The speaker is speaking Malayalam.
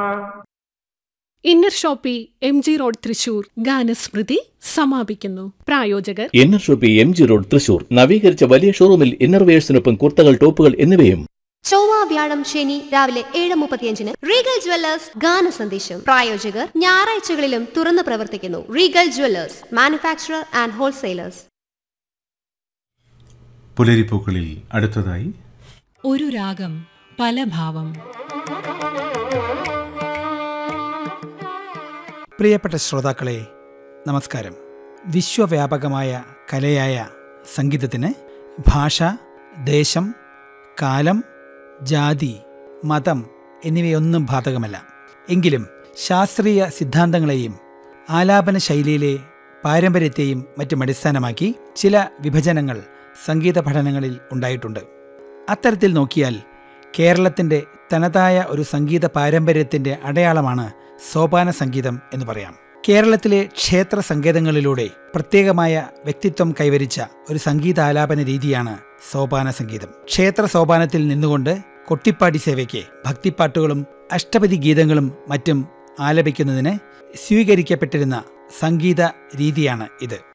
inner Shoppe M G road Thrissur ഗാനസ്മൃതി സമാപിക്കുന്നു പ്രായോജകർ Inner Shoppe M G road Thrissur നവീകരിച്ച വലിയ ഷോറൂമിൽ ഇന്നർവെയേഴ്സിനൊപ്പം കുർത്തകൾ ടോപ്പുകൾ എന്നിവയും ചൊവ്വ വ്യാഴം ശനി രാവിലെ ഏഴ് മുപ്പത്തിയഞ്ചിന് റീഗൽ ജ്വല്ലേഴ്സ് ഗാന സന്ദേശം പ്രായോജകർ ഞായറാഴ്ചകളിലും തുറന്നു പ്രവർത്തിക്കുന്നു Regal jewellers manufacturer and wholesalers പുലരിപ്പൂക്കളിൽ അടുത്തതായി ഒരു രാഗം പല ഭാവം പ്രിയപ്പെട്ട ശ്രോതാക്കളെ നമസ്കാരം വിശ്വവ്യാപകമായ കലയായ സംഗീതത്തിന് ഭാഷ ദേശം കാലം ജാതി മതം എന്നിവയൊന്നും ബാധകമല്ല എങ്കിലും ശാസ്ത്രീയ സിദ്ധാന്തങ്ങളെയും ആലാപന ശൈലിയിലെ പാരമ്പര്യത്തെയും മറ്റും അടിസ്ഥാനമാക്കി ചില വിഭജനങ്ങൾ സംഗീത പഠനങ്ങളിൽ ഉണ്ടായിട്ടുണ്ട് അത്തരത്തിൽ നോക്കിയാൽ കേരളത്തിൻ്റെ തനതായ ഒരു സംഗീത പാരമ്പര്യത്തിൻ്റെ അടയാളമാണ് സോപാന സംഗീതം എന്ന് പറയാം കേരളത്തിലെ ക്ഷേത്ര സങ്കേതങ്ങളിലൂടെ പ്രത്യേകമായ വ്യക്തിത്വം കൈവരിച്ച ഒരു സംഗീതാലാപന രീതിയാണ് സോപാന സംഗീതം ക്ഷേത്ര സോപാനത്തിൽ നിന്നുകൊണ്ട് കൊട്ടിപ്പാടി സേവയ്ക്ക് ഭക്തിപ്പാട്ടുകളും അഷ്ടപതി ഗീതങ്ങളും മറ്റും ആലപിക്കുന്നതിന് സ്വീകരിക്കപ്പെട്ടിരുന്ന സംഗീത രീതിയാണ് ഇത്